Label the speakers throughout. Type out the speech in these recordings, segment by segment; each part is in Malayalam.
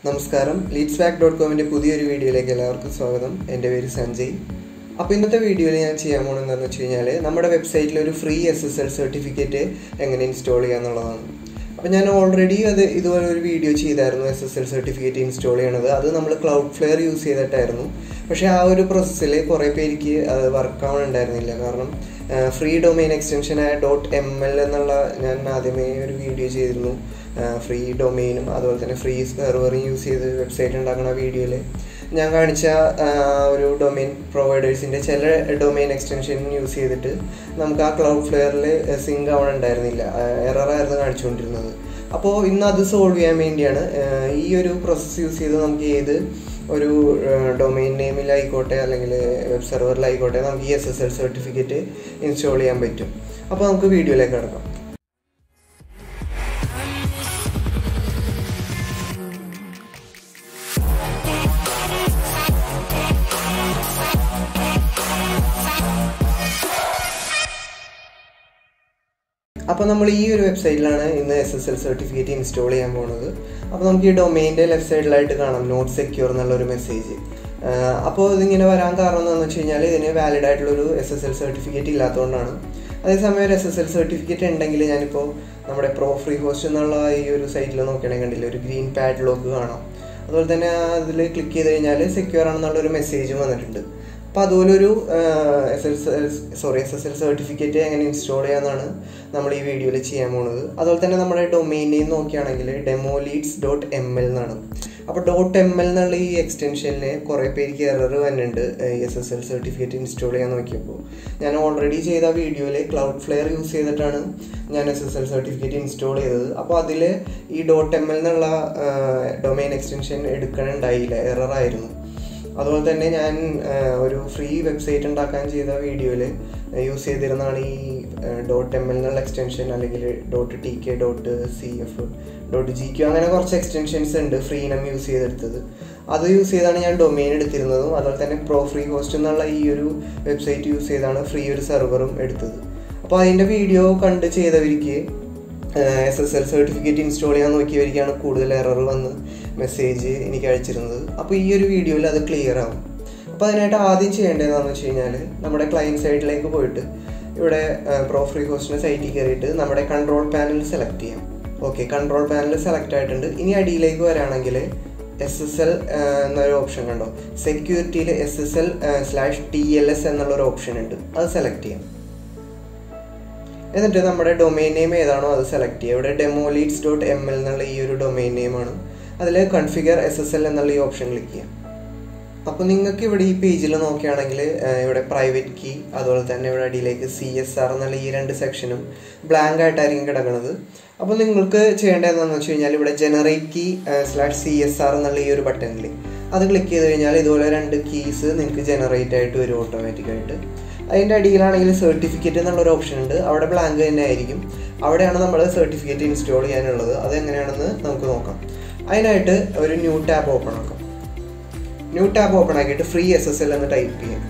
Speaker 1: നമസ്കാരം ലീഡ്സ് ബാക്ക് ഡോട്ട് കോമിൻ്റെ പുതിയൊരു വീഡിയോയിലേക്ക് എല്ലാവർക്കും സ്വാഗതം എൻ്റെ പേര് സഞ്ജയ് അപ്പോൾ ഇന്നത്തെ വീഡിയോയിൽ ഞാൻ ചെയ്യാൻ പോകുന്നത് എന്താണെന്ന് വെച്ച് കഴിഞ്ഞാൽ നമ്മുടെ വെബ്സൈറ്റിൽ ഒരു free S S L certificate എങ്ങനെ ഇൻസ്റ്റാൾ ചെയ്യുക എന്നുള്ളതാണ് അപ്പോൾ ഞാൻ ഓൾറെഡി അത് ഇതുപോലെ ഒരു വീഡിയോ ചെയ്തായിരുന്നു S S L certificate install ചെയ്യണത് അത് നമ്മൾ ക്ലൗഡ് ഫ്ലെയർ യൂസ് ചെയ്തിട്ടായിരുന്നു പക്ഷേ ആ ഒരു പ്രോസസ്സിൽ കുറേ പേർക്ക് അത് വർക്ക് ആവണുണ്ടായിരുന്നില്ല കാരണം ഫ്രീ ഡൊമൈൻ എക്സ്റ്റൻഷനായ ഡോട്ട് എം എൽ എന്നുള്ള ഞാൻ ആദ്യമേ ഒരു വീഡിയോ ചെയ്തിരുന്നു ഫ്രീ ഡൊമൈനും അതുപോലെ തന്നെ ഫ്രീ സെർവറും യൂസ് ചെയ്ത് വെബ്സൈറ്റ് ഉണ്ടാക്കുന്ന വീഡിയോയിൽ ഞാൻ കാണിച്ച ഒരു ഡൊമൈൻ പ്രൊവൈഡേഴ്സിൻ്റെ ചില ഡൊമൈൻ എക്സ്റ്റൻഷൻ യൂസ് ചെയ്തിട്ട് നമുക്ക് ആ ക്ലൗഡ് ഫ്ലെയറിൽ സിങ്ക് ആവണുണ്ടായിരുന്നില്ല എററായിരുന്നു കാണിച്ചുകൊണ്ടിരുന്നത് അപ്പോൾ ഇന്ന് അത് സോൾവ് ചെയ്യാൻ വേണ്ടിയാണ് ഈ ഒരു പ്രോസസ്സ് യൂസ് ചെയ്ത് നമുക്ക് ഏത് ഒരു ഡൊമൈൻ നെയിമിലായിക്കോട്ടെ അല്ലെങ്കിൽ വെബ് സെർവറിലായിക്കോട്ടെ നമുക്ക് ഈ S S L certificate install ചെയ്യാൻ പറ്റും അപ്പോൾ നമുക്ക് വീഡിയോയിലേക്ക് കിടക്കാം അപ്പോൾ നമ്മൾ ഈ ഒരു വെബ്സൈറ്റിലാണ് ഇന്ന് S S L certificate install ചെയ്യാൻ പോകുന്നത് അപ്പോൾ നമുക്ക് ഈ ഡൊമൈൻ്റെ ലെഫ്റ്റ് സൈഡിലായിട്ട് കാണാം നോട്ട് സെക്യൂർ എന്നുള്ള ഒരു മെസ്സേജ് അപ്പോൾ ഇതിങ്ങനെ വരാൻ കാരണം എന്താണെന്ന് വെച്ച് കഴിഞ്ഞാൽ ഇതിന് വാലിഡ് ആയിട്ടുള്ളൊരു എസ് എസ് എൽ സർട്ടിഫിക്കറ്റ് ഇല്ലാത്തതുകൊണ്ടാണ് അതേസമയം ഒരു എസ് എസ് എൽ സർട്ടിഫിക്കറ്റ് ഉണ്ടെങ്കിൽ ഞാനിപ്പോൾ നമ്മുടെ പ്രോ ഫ്രീ ഹോസ്റ്റ് എന്നുള്ള ഈ ഒരു സൈറ്റിൽ നോക്കുകയാണെങ്കിൽ കണ്ടില്ല ഒരു ഗ്രീൻ പാഡ് ലോക്ക് കാണാം അതുപോലെ തന്നെ അതിൽ ക്ലിക്ക് ചെയ്ത് കഴിഞ്ഞാൽ സെക്യൂർ ആണെന്നുള്ള ഒരു മെസ്സേജും വന്നിട്ടുണ്ട് അപ്പോൾ അതുപോലെ ഒരു S L sorry S S L certificate എങ്ങനെ ഇൻസ്റ്റാൾ ചെയ്യാമെന്നാണ് നമ്മൾ ഈ വീഡിയോയിൽ ചെയ്യാൻ പോകുന്നത് അതുപോലെ തന്നെ നമ്മുടെ ഡൊമൈൻ നെയിം നോക്കുകയാണെങ്കിൽ demo leads dot M L എന്നാണ് അപ്പോൾ ഡോട്ട് എം എൽ എന്നുള്ള ഈ എക്സ്റ്റൻഷനിൽ കുറേ പേർക്ക് എറർ വന്നിട്ടുണ്ട് S S L certificate install ചെയ്യാൻ നോക്കിയപ്പോൾ ഞാൻ ഓൾറെഡി ചെയ്ത വീഡിയോയിൽ ക്ലൗഡ് ഫ്ലെയർ യൂസ് ചെയ്തിട്ടാണ് ഞാൻ S S L certificate install ചെയ്തത് അപ്പോൾ അതിൽ ഈ ഡോട്ട് എം എൽ എന്നുള്ള ഡൊമൈൻ എക്സ്റ്റൻഷൻ എടുക്കണുണ്ടായില്ല എററായിരുന്നു അതുപോലെ തന്നെ ഞാൻ ഒരു ഫ്രീ വെബ്സൈറ്റ് ഉണ്ടാക്കാൻ ചെയ്ത വീഡിയോയിൽ യൂസ് ചെയ്തിരുന്നതാണ് ഈ ഡോട്ട് എം എൽ എന്നുള്ള എക്സ്റ്റൻഷൻ അല്ലെങ്കിൽ dot T K dot C F dot G Q അങ്ങനെ കുറച്ച് എക്സ്റ്റൻഷൻസ് ഉണ്ട് ഫ്രീനം യൂസ് ചെയ്തെടുത്തത് അത് യൂസ് ചെയ്താണ് ഞാൻ ഡൊമൈൻ എടുത്തിരുന്നതും അതുപോലെ തന്നെ പ്രോ ഫ്രീ ഹോസ്റ്റ് എന്നുള്ള ഈ ഒരു വെബ്സൈറ്റ് യൂസ് ചെയ്താണ് ഫ്രീ ഒരു സെർവറും എടുത്തത് അപ്പോൾ അതിൻ്റെ വീഡിയോ കണ്ട് ചെയ്തവർക്ക് S S L certificate install ചെയ്യാൻ നോക്കിയവർക്കാണ് കൂടുതൽ എറർ വന്ന് മെസ്സേജ് എനിക്ക് അയച്ചിരുന്നത് അപ്പോൾ ഈ ഒരു വീഡിയോയിൽ അത് ക്ലിയർ ആവും അപ്പോൾ അതിനായിട്ട് ആദ്യം ചെയ്യേണ്ടതെന്ന് വെച്ച് കഴിഞ്ഞാൽ നമ്മുടെ ക്ലയൻറ്റ് സൈഡിലേക്ക് പോയിട്ട് ഇവിടെ പ്രോ ഫ്രീ ഹോസ്റ്റിൻ്റെ സൈറ്റിൽ കയറിയിട്ട് നമ്മുടെ കൺട്രോൾ പാനൽ സെലക്ട് ചെയ്യാം ഓക്കെ കൺട്രോൾ പാനൽ സെലക്ട് ആയിട്ടുണ്ട് ഇനി അടിയിലേക്ക് വരാണെങ്കിൽ എസ് എസ് എൽ എന്നൊരു ഓപ്ഷൻ കണ്ടോ സെക്യൂരിറ്റിയിൽ S S L slash T L S എന്നുള്ളൊരു ഓപ്ഷൻ ഉണ്ട് അത് സെലക്ട് ചെയ്യാം എന്നിട്ട് നമ്മുടെ ഡൊമൈൻ നെയിം ഏതാണോ അത് സെലക്ട് ചെയ്യുക ഇവിടെ demo leads dot M L എന്നുള്ള ഈ ഒരു ഡൊമൈൻ നെയിമാണ് അതിൽ കൺഫിഗർ എസ് എസ് എൽ എന്നുള്ള ഈ ഓപ്ഷൻ ക്ലിക്ക് ചെയ്യാം അപ്പോൾ നിങ്ങൾക്ക് ഇവിടെ ഈ പേജിൽ നോക്കുകയാണെങ്കിൽ ഇവിടെ പ്രൈവറ്റ് കീ അതുപോലെ തന്നെ ഇവിടെ അടിയിലേക്ക് സി എസ് ആർ എന്നുള്ള ഈ രണ്ട് സെക്ഷനും ബ്ലാങ്ക് ആയിട്ടായിരിക്കും കിടക്കുന്നത് അപ്പോൾ നിങ്ങൾക്ക് ചെയ്യേണ്ടത് എന്താണെന്ന് വെച്ച് കഴിഞ്ഞാൽ ഇവിടെ generate key slash C S R എന്നുള്ള ഈ ഒരു ബട്ടണിൽ അത് ക്ലിക്ക് ചെയ്ത് കഴിഞ്ഞാൽ ഇതുപോലെ രണ്ട് കീസ് നിങ്ങൾക്ക് ജനറേറ്റ് ആയിട്ട് വരും ഓട്ടോമാറ്റിക്കായിട്ട് അതിൻ്റെ അടിയിലാണെങ്കിൽ സർട്ടിഫിക്കറ്റ് എന്നുള്ളൊരു ഓപ്ഷൻ ഉണ്ട് അവിടെ ബ്ലാങ്ക് തന്നെ ആയിരിക്കും അവിടെയാണ് നമ്മൾ സർട്ടിഫിക്കറ്റ് ഇൻസ്റ്റാൾ ചെയ്യാനുള്ളത് അത് എങ്ങനെയാണെന്ന് നമുക്ക് നോക്കാം അതിനായിട്ട് ഒരു ന്യൂ ടാബ് ഓപ്പൺ ആക്കാം ന്യൂ ടാബ് ഓപ്പൺ ആക്കിയിട്ട് ഫ്രീ എസ് എസ് എൽ എന്ന് ടൈപ്പ് ചെയ്യാം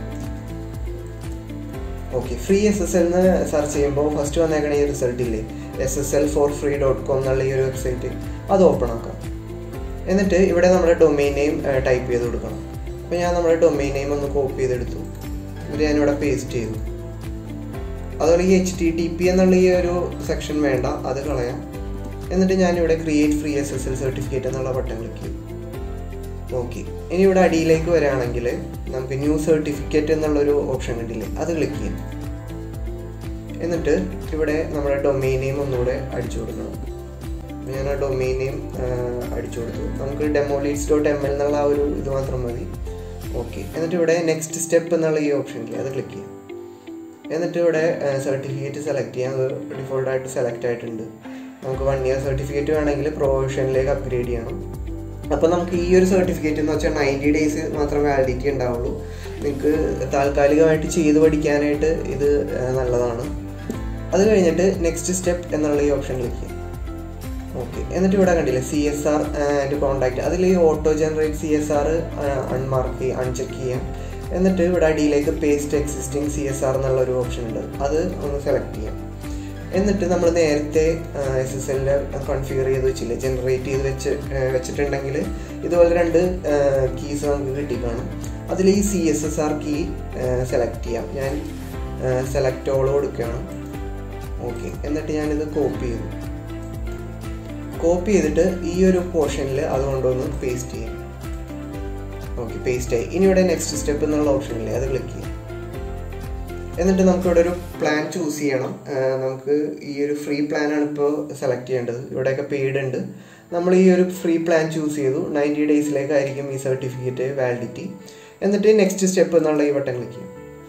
Speaker 1: okay free S S L എന്ന് സെർച്ച് ചെയ്യുമ്പോൾ ഫസ്റ്റ് വന്നേക്കണ ഈ റിസൾട്ട് ഇല്ലേ S S L for free dot com എന്നുള്ള ഈ ഒരു വെബ്സൈറ്റ് അത് ഓപ്പൺ ആക്കാം എന്നിട്ട് ഇവിടെ നമ്മുടെ ഡൊമൈൻ നെയിം ടൈപ്പ് ചെയ്ത് കൊടുക്കണം അപ്പോൾ ഞാൻ നമ്മുടെ ഡൊമൈൻ നെയിം ഒന്ന് കോപ്പി ചെയ്തെടുത്തു എന്നിട്ട് ഞാനിവിടെ പേസ്റ്റ് ചെയ്തു അതുപോലെ ഈ എച്ച് ടി ടി പി എന്നുള്ള ഈ ഒരു സെക്ഷൻ വേണ്ട അത് കളയാം എന്നിട്ട് ഞാനിവിടെ create free S S L certificate എന്നുള്ള ബട്ടൺ ക്ലിക്ക് ചെയ്തു ഓക്കെ ഇനി ഇവിടെ അടിയിലേക്ക് വരികയാണെങ്കിൽ നമുക്ക് ന്യൂ സർട്ടിഫിക്കറ്റ് എന്നുള്ളൊരു ഓപ്ഷൻ കണ്ടില്ലേ അത് ക്ലിക്ക് ചെയ്യാം എന്നിട്ട് ഇവിടെ നമ്മുടെ ഡൊമൈൻ നെയിം ഒന്നുകൂടെ അടിച്ചു കൊടുക്കണം ഞാൻ ആ ഡൊമൈൻ നെയിം അടിച്ചു കൊടുത്തു നമുക്ക് ഡെമോലീഡ്സ് ഡോട്ട് എം എൽ എന്നുള്ള ആ ഒരു ഇത് മാത്രം മതി ഓക്കെ എന്നിട്ട് ഇവിടെ നെക്സ്റ്റ് സ്റ്റെപ്പ് എന്നുള്ള ഈ ഓപ്ഷനിൽ അത് ക്ലിക്ക് ചെയ്യാം എന്നിട്ട് ഇവിടെ സർട്ടിഫിക്കറ്റ് സെലക്ട് ചെയ്യാം അത് ഡിഫോൾട്ടായിട്ട് സെലക്ട് ആയിട്ടുണ്ട് നമുക്ക് വൺ ഇയർ സർട്ടിഫിക്കറ്റ് വേണമെങ്കിൽ പ്രൊഫഷനിലേക്ക് അപ്ഗ്രേഡ് ചെയ്യണം അപ്പോൾ നമുക്ക് ഈ ഒരു സർട്ടിഫിക്കറ്റ് എന്ന് വെച്ചാൽ നയൻറ്റി ഡേയ്സ് മാത്രം വാലിഡിറ്റി ഉണ്ടാവുള്ളൂ നിങ്ങൾക്ക് താൽക്കാലികമായിട്ട് ചെയ്ത് പഠിക്കാനായിട്ട് ഇത് നല്ലതാണ് അത് കഴിഞ്ഞിട്ട് നെക്സ്റ്റ് സ്റ്റെപ്പ് എന്നുള്ള ഈ ഓപ്ഷൻ ക്ലിക്ക് ചെയ്യാം ഓക്കെ എന്നിട്ട് ഇവിടെ കണ്ടില്ലേ C S R and contact അതിൽ ഈ auto generate C S R unmark ചെയ്യുക അൺചെക്ക് ചെയ്യാം എന്നിട്ട് ഇവിടെ അടിയിലേക്ക് paste existing C S R എന്നുള്ള ഒരു ഓപ്ഷൻ ഉണ്ട് അത് ഒന്ന് സെലക്ട് ചെയ്യാം എന്നിട്ട് നമ്മൾ നേരത്തെ എസ് എസ് എല്ലിൽ കോൺഫിഗർ ചെയ്ത് വെച്ചില്ലേ ജനറേറ്റ് ചെയ്ത് വെച്ച് വെച്ചിട്ടുണ്ടെങ്കിൽ ഇതുപോലെ രണ്ട് കീസ് നമുക്ക് കിട്ടിക്കാണും അതിൽ ഈ C S S R key select ചെയ്യാം ഞാൻ സെലക്ട് ഓൾ കൊടുക്കുകയാണ് ഓക്കെ എന്നിട്ട് ഞാനിത് കോപ്പി ചെയ്തു കോപ്പി ചെയ്തിട്ട് ഈ ഒരു പോർഷനിൽ അത് കൊണ്ടുവന്ന് പേസ്റ്റ് ചെയ്യാം ഓക്കെ പേസ്റ്റ് ആയി ഇനി ഇവിടെ നെക്സ്റ്റ് സ്റ്റെപ്പ് എന്നുള്ള ഓപ്ഷനില്ലേ അത് ക്ലിക്ക് ചെയ്യാം എന്നിട്ട് നമുക്ക് ഇവിടെ ഒരു പ്ലാൻ ചൂസ് ചെയ്യണം നമുക്ക് ഈ ഒരു ഫ്രീ പ്ലാനാണ് ഇപ്പോൾ സെലക്ട് ചെയ്യേണ്ടത് ഇവിടെയൊക്കെ പെയ്ഡ് ഉണ്ട് നമ്മൾ ഈ ഒരു ഫ്രീ പ്ലാൻ ചൂസ് ചെയ്തു നയൻറ്റി ഡേയ്സിലേക്കായിരിക്കും ഈ സർട്ടിഫിക്കറ്റ് വാലിഡിറ്റി എന്നിട്ട് നെക്സ്റ്റ് സ്റ്റെപ്പ് എന്നുള്ള ഈ ബട്ടൺ ക്ലിക്ക് ചെയ്യും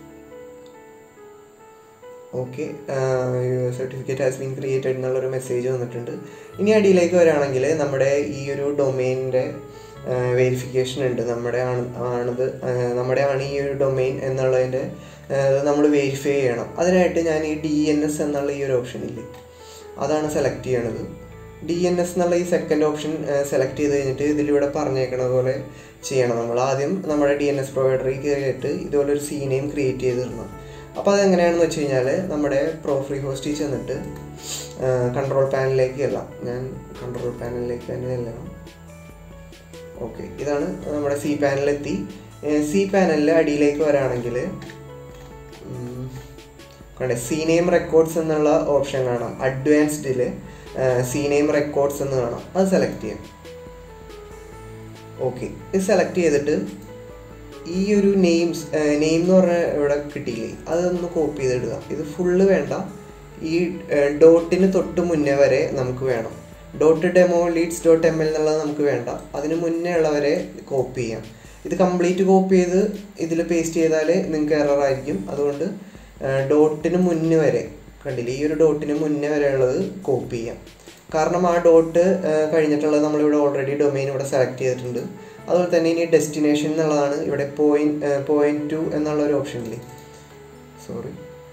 Speaker 1: okay certificate has been created എന്നുള്ളൊരു മെസ്സേജ് വന്നിട്ടുണ്ട് ഇനി അടിയിലേക്ക് വരാണെങ്കിൽ നമ്മുടെ ഈ ഒരു ഡൊമെയിനിൻ്റെ വെരിഫിക്കേഷൻ ഉണ്ട് നമ്മുടെ ആണ് ആണത് നമ്മുടെ ആണ് ഈ ഒരു ഡൊമെയിൻ എന്നുള്ളതിൻ്റെ നമ്മൾ വെരിഫൈ ചെയ്യണം അതിനായിട്ട് ഞാൻ ഈ ഡി എൻ എസ് എന്നുള്ള ഈ ഒരു ഓപ്ഷൻ ഇല്ലേ അതാണ് സെലക്ട് ചെയ്യണത് ഡി എൻ എസ് എന്നുള്ള ഈ സെക്കൻഡ് ഓപ്ഷൻ സെലക്ട് ചെയ്ത് കഴിഞ്ഞിട്ട് ഇതിലൂടെ പറഞ്ഞേക്കണ പോലെ ചെയ്യണം നമ്മൾ ആദ്യം നമ്മുടെ ഡി എൻ എസ് പ്രൊവൈഡറിൽ കയറിയിട്ട് ഇതുപോലെ ഒരു സി നെയിം ക്രിയേറ്റ് ചെയ്തിടണം അപ്പോൾ അതെങ്ങനെയാണെന്ന് വെച്ച് കഴിഞ്ഞാൽ നമ്മുടെ പ്രോ ഫ്രീ ഹോസ്റ്റിൽ ചെന്നിട്ട് കൺട്രോൾ പാനലിലേക്ക് എല്ലാം ഞാൻ കൺട്രോൾ പാനലിലേക്ക് തന്നെ എല്ലാം ഓക്കെ ഇതാണ് നമ്മുടെ സി പാനലെത്തി സി പാനലിൽ അടിയിലേക്ക് വരാണെങ്കിൽ കണ്ടേ സി നെയിം റെക്കോർഡ്സ് എന്നുള്ള ഓപ്ഷൻ കാണാം അഡ്വാൻസ്ഡിൽ സി നെയിം റെക്കോർഡ്സ് എന്ന് കാണാം അത് സെലക്ട് ചെയ്യാം ഓക്കെ ഇത് സെലക്ട് ചെയ്തിട്ട് ഈ ഒരു നെയിംസ് നെയിം എന്ന് പറഞ്ഞ ഇവിടെ കിട്ടിയില്ലേ അതൊന്ന് കോപ്പി ചെയ്തിടുക ഇത് ഫുള്ള് വേണ്ട ഈ ഡോട്ടിന് തൊട്ട് മുന്നേ വരെ നമുക്ക് വേണം dot demo leads dot M L എന്നുള്ളത് നമുക്ക് വേണ്ട അതിന് മുന്നേ ഉള്ളവരെ കോപ്പി ചെയ്യാം ഇത് കംപ്ലീറ്റ് കോപ്പി ചെയ്ത് ഇതിൽ പേസ്റ്റ് ചെയ്താൽ നിങ്ങൾക്ക് എറർ ആയിരിക്കും അതുകൊണ്ട് ഡോട്ടിന് മുന്നേ വരെ കണ്ടില്ലേ ഈ ഒരു ഡോട്ടിന് മുന്നേ വരെ ഉള്ളത് കോപ്പി ചെയ്യാം കാരണം ആ ഡോട്ട് കഴിഞ്ഞിട്ടുള്ളത് നമ്മളിവിടെ ഓൾറെഡി ഡൊമെയിൻ ഇവിടെ സെലക്ട് ചെയ്തിട്ടുണ്ട് അതുപോലെ തന്നെ ഇനി ഡെസ്റ്റിനേഷൻ എന്നുള്ളതാണ് ഇവിടെ പോയിന്റ് പോയിന്റ് ടു എന്നുള്ള ഒരു ഓപ്ഷനില്ലേ സോറി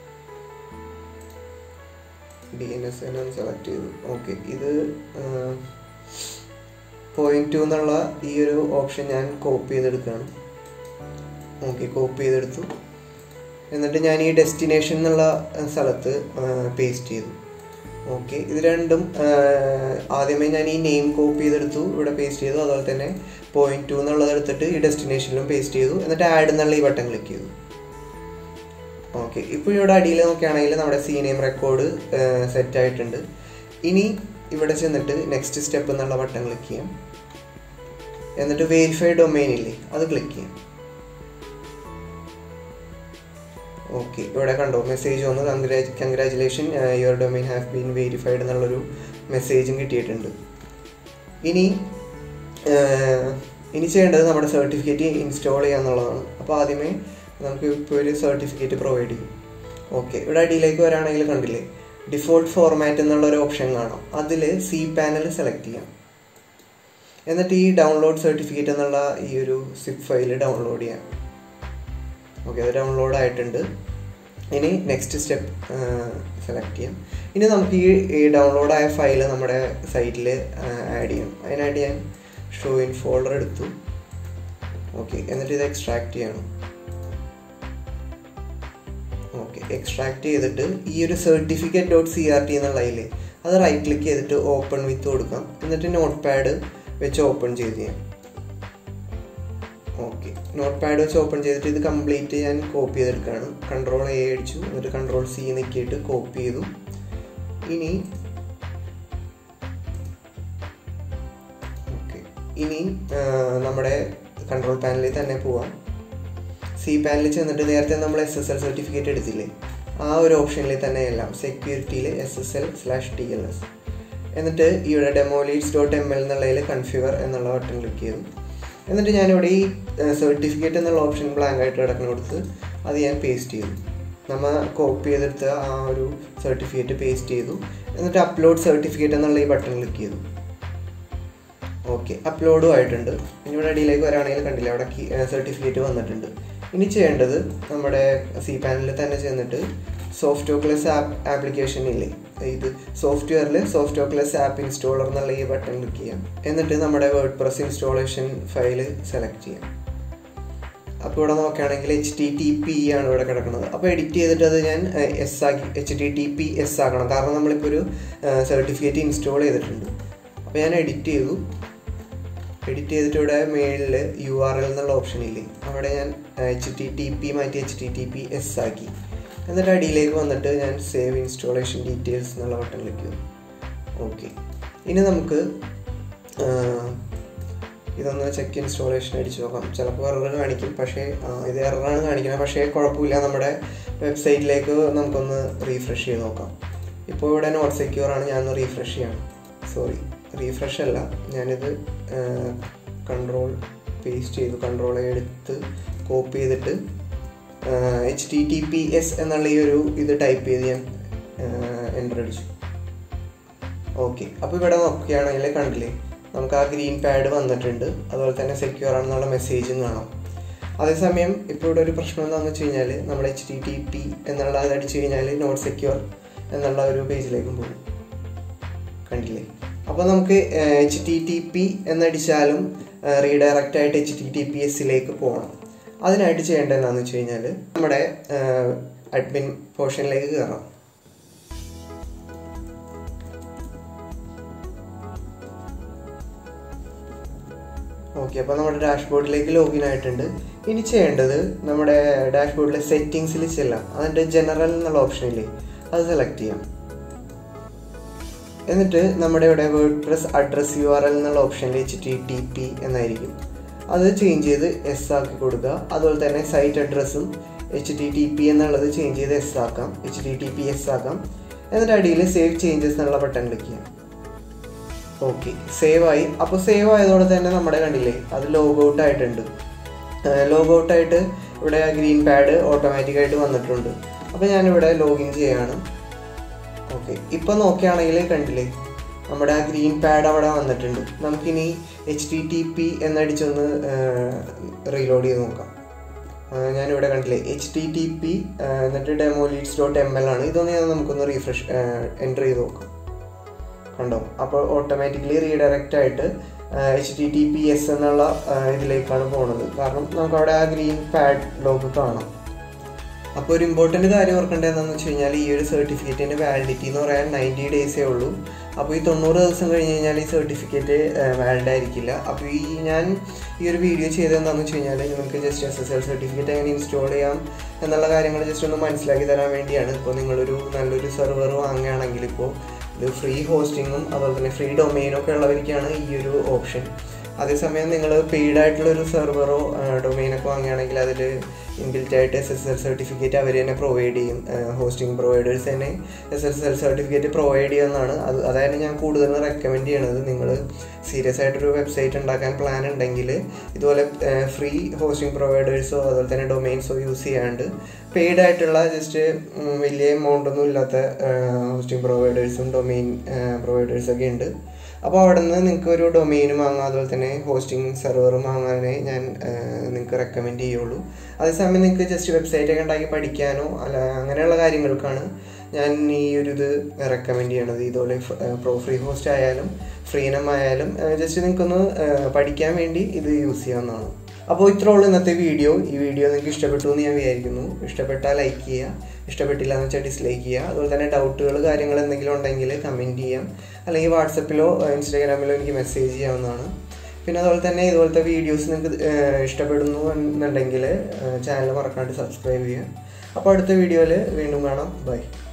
Speaker 1: ഡി എൻ എസ് ഞാൻ സെലക്ട് ചെയ്തു ഓക്കെ ഇത് പോയിന്റ് ടു എന്നുള്ള ഈ ഒരു ഓപ്ഷൻ ഞാൻ കോപ്പി ചെയ്തെടുക്കുകയാണ് ഓക്കെ കോപ്പി ചെയ്തെടുത്തു എന്നിട്ട് ഞാൻ ഈ ഡെസ്റ്റിനേഷൻ എന്നുള്ള സ്ഥലത്ത് പേസ്റ്റ് ചെയ്തു ഓക്കെ ഇത് രണ്ടും ആദ്യമേ ഞാൻ ഈ നെയിം കോപ്പി ചെയ്തെടുത്തു ഇവിടെ പേസ്റ്റ് ചെയ്തു അതുപോലെ തന്നെ പോയിന്റ് ടു എന്നുള്ളത് എടുത്തിട്ട് ഈ ഡെസ്റ്റിനേഷനിലും പേസ്റ്റ് ചെയ്തു എന്നിട്ട് ആഡ് എന്നുള്ള ഈ ബട്ടൺ ക്ലിക്ക് ചെയ്തു ഓക്കെ ഇപ്പോൾ ഇവിടെ അടിയിൽ നോക്കുകയാണെങ്കിൽ നമ്മുടെ സി നെയിം റെക്കോർഡ് സെറ്റ് ആയിട്ടുണ്ട് ഇനി ഇവിടെ ചെന്നിട്ട് നെക്സ്റ്റ് സ്റ്റെപ്പ് എന്നുള്ള ബട്ടൺ ക്ലിക്ക് ചെയ്യാം എന്നിട്ട് വെരിഫൈഡ് ഡൊമൈൻ ഇല്ലേ അത് ക്ലിക്ക് ചെയ്യാം ഓക്കെ ഇവിടെ കണ്ടോ മെസ്സേജ് വന്നു congrats congratulation your domain have been verified എന്നുള്ളൊരു മെസ്സേജും കിട്ടിയിട്ടുണ്ട് ഇനി ഇനി ചെയ്യേണ്ടത് നമ്മുടെ സർട്ടിഫിക്കറ്റ് ഇൻസ്റ്റാൾ ചെയ്യുക എന്നുള്ളതാണ് അപ്പോൾ ആദ്യമേ നമുക്ക് ഇപ്പോൾ ഒരു സർട്ടിഫിക്കറ്റ് പ്രൊവൈഡ് ചെയ്യും ഓക്കെ ഇവിടെ അടിയിലേക്ക് വരാണെങ്കിൽ കണ്ടില്ലേ ഡിഫോൾട്ട് ഫോർമാറ്റ് എന്നുള്ള ഒരു ഓപ്ഷൻ കാണാം അതിൽ സി പാനൽ സെലക്ട് ചെയ്യാം എന്നിട്ട് ഈ ഡൗൺലോഡ് സർട്ടിഫിക്കറ്റ് എന്നുള്ള ഈ ഒരു സിപ്പ് ഫയൽ ഡൗൺലോഡ് ചെയ്യാം ഓക്കെ അത് ഡൗൺലോഡ് ആയിട്ടുണ്ട് ഇനി നെക്സ്റ്റ് സ്റ്റെപ്പ് സെലക്ട് ചെയ്യാം ഇനി നമുക്ക് ഈ ഈ ഡൗൺലോഡ് ആയ ഫയൽ നമ്മുടെ സൈറ്റിൽ ആഡ് ചെയ്യണം അതിനായിട്ട് ഞാൻ ഷോ ഇൻ ഫോൾഡർ എടുത്തു ഓക്കെ എന്നിട്ട് ഇത് എക്സ്ട്രാക്ട് ചെയ്യണം ഓക്കെ എക്സ്ട്രാക്ട് ചെയ്തിട്ട് ഈ ഒരു certificate dot C R T എന്നുള്ളതിൽ അത് റൈറ്റ് ക്ലിക്ക് ചെയ്തിട്ട് ഓപ്പൺ വിത്ത് കൊടുക്കാം എന്നിട്ട് നോട്ട് പാഡ് വെച്ച് ഓപ്പൺ ചെയ്ത് ചെയ്യാം ഓക്കെ നോട്ട് പാഡ് വെച്ച് ഓപ്പൺ ചെയ്തിട്ട് ഇത് കംപ്ലീറ്റ് ഞാൻ കോപ്പി ചെയ്തെടുക്കുകയാണ് കൺട്രോൾ എ അടിച്ചു എന്നിട്ട് കൺട്രോൾ സി നിൽക്കിയിട്ട് കോപ്പി ചെയ്തു ഇനി ഓക്കെ ഇനി നമ്മുടെ കൺട്രോൾ പാനലിൽ തന്നെ പോവാം സി പാനലിൽ ചെന്നിട്ട് നേരത്തെ നമ്മൾ എസ് എസ് എൽ സർട്ടിഫിക്കറ്റ് എടുത്തില്ലേ ആ ഒരു ഓപ്ഷനിൽ തന്നെ എല്ലാം സെക്യൂരിറ്റിയിൽ S S L slash T L S എന്നിട്ട് ഇവിടെ ഡെമോലീഡ്സ് ഡോട്ട് എം എൽ എന്നുള്ളതിൽ കൺഫ്യൂഗർ എന്നുള്ള ബട്ടൺ ക്ലിക്ക് ചെയ്തു എന്നിട്ട് ഞാനിവിടെ ഈ സർട്ടിഫിക്കറ്റ് എന്നുള്ള ഓപ്ഷൻ ബ്ലാങ്ക് ആയിട്ട് കിടക്കുന്ന കൊടുത്ത് അത് ഞാൻ പേസ്റ്റ് ചെയ്തു നമ്മൾ കോപ്പി ചെയ്തെടുത്ത് ആ ഒരു സർട്ടിഫിക്കറ്റ് പേസ്റ്റ് ചെയ്തു എന്നിട്ട് അപ്ലോഡ് സർട്ടിഫിക്കറ്റ് എന്നുള്ള ഈ ബട്ടൺ ക്ലിക്ക് ചെയ്തു ഓക്കെ അപ്ലോഡും ആയിട്ടുണ്ട് ഇനി ഇവിടെ അടിയിലേക്ക് വരാണെങ്കിൽ കണ്ടില്ല അവിടെ സർട്ടിഫിക്കറ്റ് വന്നിട്ടുണ്ട് ഇനി ചെയ്യേണ്ടത് നമ്മുടെ സി പാനലിൽ തന്നെ ചെന്നിട്ട് സോഫ്റ്റ് ഓക്ലസ് ആപ്പ് ആപ്ലിക്കേഷൻ ഇല്ലേ ഇത് സോഫ്റ്റ്വെയറിൽ സോഫ്റ്റ് ഓക്ലസ് ആപ്പ് ഇൻസ്റ്റാളർ എന്നുള്ള ഈ ബട്ടൺ ക്ലിക്ക് ചെയ്യാം എന്നിട്ട് നമ്മുടെ WordPress installation file select ചെയ്യാം അപ്പോൾ ഇവിടെ നോക്കുകയാണെങ്കിൽ എച്ച് ടി ടി പി ആണ് ഇവിടെ കിടക്കുന്നത് അപ്പോൾ എഡിറ്റ് ചെയ്തിട്ട് അത് ഞാൻ എസ് ആക്കി H T T P S ആക്കണം കാരണം നമ്മളിപ്പോൾ ഒരു സർട്ടിഫിക്കറ്റ് ഇൻസ്റ്റാൾ ചെയ്തിട്ടുണ്ട് അപ്പോൾ ഞാൻ എഡിറ്റ് ചെയ്തു എഡിറ്റ് ചെയ്തിട്ട് ഇവിടെ മേളിൽ യു ആർ എൽ എന്നുള്ള ഓപ്ഷൻ ഇല്ലേ അവിടെ ഞാൻ എച്ച് ടി ടി പി മാറ്റി H T T P S ആക്കി എന്നിട്ട് അടിയിലേക്ക് വന്നിട്ട് ഞാൻ സേവ് ഇൻസ്റ്റാളേഷൻ ഡീറ്റെയിൽസ് എന്നുള്ള ബട്ടൺ ക്ലിക്ക് ചെയ്തു ഓക്കെ ഇനി നമുക്ക് ഇതൊന്ന് ചെക്ക് ഇൻസ്റ്റാളേഷൻ അടിച്ച് നോക്കാം ചിലപ്പോൾ എറർ കാണിക്കും പക്ഷേ ഇത് എററാണ് കാണിക്കുന്നത് പക്ഷേ കുഴപ്പമില്ല നമ്മുടെ വെബ്സൈറ്റിലേക്ക് നമുക്കൊന്ന് റീഫ്രഷ് ചെയ്ത് നോക്കാം ഇപ്പോൾ ഇവിടെ നോട്ട് സെക്യൂർ ആണ് ഞാനൊന്ന് റീഫ്രഷ് ചെയ്യണം സോറി റീഫ്രഷ് അല്ല ഞാനിത് കൺട്രോൾ പേസ്റ്റ് ചെയ്തു കൺട്രോൾ എടുത്ത് കോപ്പി ചെയ്തിട്ട് H T T P S എന്നുള്ള ഈ ഒരു ഇത് ടൈപ്പ് ചെയ്ത് ഞാൻ എൻ്റർ അടിച്ചു ഓക്കെ അപ്പോൾ ഇവിടെ നോക്കുകയാണെങ്കിൽ കണ്ടില്ലേ നമുക്ക് ആ ഗ്രീൻ പാഡ് വന്നിട്ടുണ്ട് അതുപോലെ തന്നെ സെക്യൂർ ആണെന്നുള്ള മെസ്സേജും കാണാം അതേസമയം ഇപ്പോൾ ഇവിടെ ഒരു പ്രശ്നം എന്താണെന്ന് വെച്ച് കഴിഞ്ഞാൽ നമ്മൾ എച്ച് ടി ടി പി എന്നുള്ള അത് അടിച്ചു കഴിഞ്ഞാൽ നോട്ട് സെക്യൂർ എന്നുള്ള ഒരു പേജിലേക്കും പോകും കണ്ടില്ലേ അപ്പോൾ നമുക്ക് എച്ച് ടി ടി പി എന്നടിച്ചാലും റീഡയറക്റ്റ് ആയിട്ട് എച്ച് ടി ടി പി എസിലേക്ക് പോകണം അതിനായിട്ട് ചെയ്യേണ്ടത് എന്താണെന്ന് വെച്ച് കഴിഞ്ഞാൽ നമ്മുടെ അഡ്മിൻ പോർഷനിലേക്ക് കയറാം ഓക്കെ അപ്പോൾ നമ്മുടെ ഡാഷ്ബോർഡിലേക്ക് ലോഗിൻ ആയിട്ടുണ്ട് ഇനി ചെയ്യേണ്ടത് നമ്മുടെ ഡാഷ്ബോർഡിലെ സെറ്റിങ്സിൽ ചെല്ലാം അതിൻ്റെ ജനറൽ എന്നുള്ള ഓപ്ഷൻ ഇല്ലേ അത് സെലക്ട് ചെയ്യാം എന്നിട്ട് നമ്മുടെ ഇവിടെ WordPress address U R L എന്നുള്ള ഓപ്ഷനിൽ എച്ച് ടി ടി പി എന്നായിരിക്കും അത് ചേഞ്ച് ചെയ്ത് എസ് ആക്കി കൊടുക്കുക അതുപോലെ തന്നെ സൈറ്റ് അഡ്രസ്സും എച്ച് ടി ടി പി എന്നുള്ളത് ചേഞ്ച് ചെയ്ത് എസ് ആക്കാം H T T P S ആക്കാം എന്നിട്ട് അടിയിൽ സേവ് ചേഞ്ചസ് എന്നുള്ള ബട്ടൺ ക്ലിക്ക് ചെയ്യാം ഓക്കെ സേവ് ആയി അപ്പോൾ സേവ് ആയതോടെ തന്നെ നമ്മുടെ കണ്ടില്ലേ അത് ലോഗ് ഔട്ട് ആയിട്ടുണ്ട് ലോഗ് ഔട്ട് ആയിട്ട് ഇവിടെ ഗ്രീൻ പാഡ് ഓട്ടോമാറ്റിക്കായിട്ട് വന്നിട്ടുണ്ട് അപ്പോൾ ഞാനിവിടെ ലോഗിൻ ചെയ്യാണ് ഓക്കെ ഇപ്പം നോക്കുകയാണെങ്കിൽ കണ്ടില്ലേ നമ്മുടെ ആ ഗ്രീൻ പാഡ് അവിടെ വന്നിട്ടുണ്ട് നമുക്കിനി എച്ച് ടി ടി പി എന്നടിച്ചൊന്ന് റീലോഡ് ചെയ്ത് നോക്കാം ഞാനിവിടെ കണ്ടില്ലേ എച്ച് ടി ടി പി എന്നിട്ട് demo leads dot M L ആണ് ഇതൊന്ന് ഞാൻ നമുക്കൊന്ന് റീഫ്രഷ് എൻ്റർ ചെയ്ത് നോക്കാം കണ്ടോ അപ്പോൾ ഓട്ടോമാറ്റിക്കലി റീഡയറക്റ്റ് ആയിട്ട് H T T P S എന്നുള്ള ഇതിലേക്കാണ് പോകുന്നത് കാരണം നമുക്ക് അവിടെ ആ ഗ്രീൻ പാഡ് ലോഗ് കാണാം അപ്പോൾ ഒരു ഇമ്പോർട്ടൻ്റ് കാര്യം ഓർക്കേണ്ടത് എന്താണെന്ന് വെച്ച് കഴിഞ്ഞാൽ ഈ ഒരു സർട്ടിഫിക്കറ്റിൻ്റെ വാലിഡിറ്റി എന്ന് പറയാൻ നയൻറ്റി ഡേയ്സേ ഉള്ളൂ അപ്പോൾ ഈ തൊണ്ണൂറ് ദിവസം കഴിഞ്ഞ് കഴിഞ്ഞാൽ ഈ സർട്ടിഫിക്കറ്റ് വാലിഡ് ആയിരിക്കില്ല അപ്പോൾ ഈ ഞാൻ ഈ ഒരു വീഡിയോ ചെയ്തത് എന്താണെന്ന് വെച്ച് കഴിഞ്ഞാൽ നിങ്ങൾക്ക് just S S L certificate എങ്ങനെ ഇൻസ്റ്റാൾ ചെയ്യാം എന്നുള്ള കാര്യങ്ങൾ ജസ്റ്റ് ഒന്ന് മനസ്സിലാക്കി തരാൻ വേണ്ടിയാണ് ഇപ്പോൾ നിങ്ങളൊരു നല്ലൊരു സെർവർ വാങ്ങുകയാണെങ്കിൽ ഇപ്പോൾ ഇത് ഫ്രീ ഹോസ്റ്റിങ്ങും അതുപോലെ തന്നെ ഫ്രീ ഡൊമെയിനും ഒക്കെ ഉള്ളവർക്കാണ് ഈ ഒരു ഓപ്ഷൻ അതേസമയം നിങ്ങൾ പെയ്ഡ് ആയിട്ടുള്ള ഒരു സെർവറോ ഡൊമെയിനൊക്കെ വാങ്ങുകയാണെങ്കിൽ അതിൽ ഇൻബിൽറ്റ് ആയിട്ട് എസ് എസ് എൽ സർട്ടിഫിക്കറ്റ് അവർ തന്നെ പ്രൊവൈഡ് ചെയ്യും ഹോസ്റ്റിംഗ് പ്രൊവൈഡേഴ്സ് തന്നെ S S L certificate provide ചെയ്യുന്നതാണ് അത് അതായത് ഞാൻ കൂടുതൽ റെക്കമെൻഡ് ചെയ്യണത് നിങ്ങൾ സീരിയസ് ആയിട്ടൊരു വെബ്സൈറ്റ് ഉണ്ടാക്കാൻ പ്ലാൻ ഉണ്ടെങ്കിൽ ഇതുപോലെ ഫ്രീ ഹോസ്റ്റിംഗ് പ്രൊവൈഡേഴ്സോ അതുപോലെ തന്നെ ഡൊമെയിൻസോ യൂസ് ചെയ്യാണ്ട് പെയ്ഡ് ആയിട്ടുള്ള ജസ്റ്റ് വലിയ എമൗണ്ട് ഒന്നും ഇല്ലാത്ത ഹോസ്റ്റിംഗ് പ്രൊവൈഡേഴ്സും ഡൊമെയിൻ പ്രൊവൈഡേഴ്സൊക്കെ ഉണ്ട് അപ്പോൾ അവിടെ നിന്ന് നിങ്ങൾക്ക് ഒരു ഡൊമെയിനും വാങ്ങാം അതുപോലെ തന്നെ ഹോസ്റ്റിംഗ് സെർവറും വാങ്ങാനേ ഞാൻ നിങ്ങൾക്ക് റെക്കമെൻഡ് ചെയ്യുള്ളൂ അതേസമയം നിങ്ങൾക്ക് ജസ്റ്റ് വെബ്സൈറ്റ് ഒക്കെ ഉണ്ടാക്കി പഠിക്കാനോ അല്ല അങ്ങനെയുള്ള കാര്യങ്ങൾക്കാണ് ഞാൻ ഈ ഒരു ഇത് റെക്കമെൻഡ് ചെയ്യണത് ഇതുപോലെ പ്രോ ഫ്രീ ഹോസ്റ്റ് ആയാലും ഫ്രീനം ആയാലും ജസ്റ്റ് നിങ്ങൾക്കൊന്ന് പഠിക്കാൻ വേണ്ടി ഇത് യൂസ് ചെയ്യാവുന്നതാണ് അപ്പോൾ ഇത്രേ ഉള്ളൂ ഇന്നത്തെ വീഡിയോ ഈ വീഡിയോ നിങ്ങൾക്ക് ഇഷ്ടപ്പെട്ടു എന്ന് ഞാൻ വിചാരിക്കുന്നു ഇഷ്ടപ്പെട്ടാൽ ലൈക്ക് ചെയ്യുക ഇഷ്ടപ്പെട്ടില്ല എന്ന് വെച്ചാൽ ഡിസ്ലൈക്ക് ചെയ്യുക അതുപോലെ തന്നെ ഡൗട്ടുകൾ കാര്യങ്ങൾ എന്തെങ്കിലും ഉണ്ടെങ്കിൽ കമൻറ്റ് ചെയ്യാം അല്ലെങ്കിൽ വാട്സപ്പിലോ ഇൻസ്റ്റാഗ്രാമിലോ എനിക്ക് മെസ്സേജ് ചെയ്യാവുന്നതാണ് പിന്നെ അതുപോലെ തന്നെ ഇതുപോലത്തെ വീഡിയോസ് നിങ്ങൾക്ക് ഇഷ്ടപ്പെടുന്നു എന്നുണ്ടെങ്കിൽ ചാനൽ മറക്കാണ്ട് സബ്സ്ക്രൈബ് ചെയ്യുക അപ്പോൾ അടുത്ത വീഡിയോയിൽ വീണ്ടും കാണാം ബൈ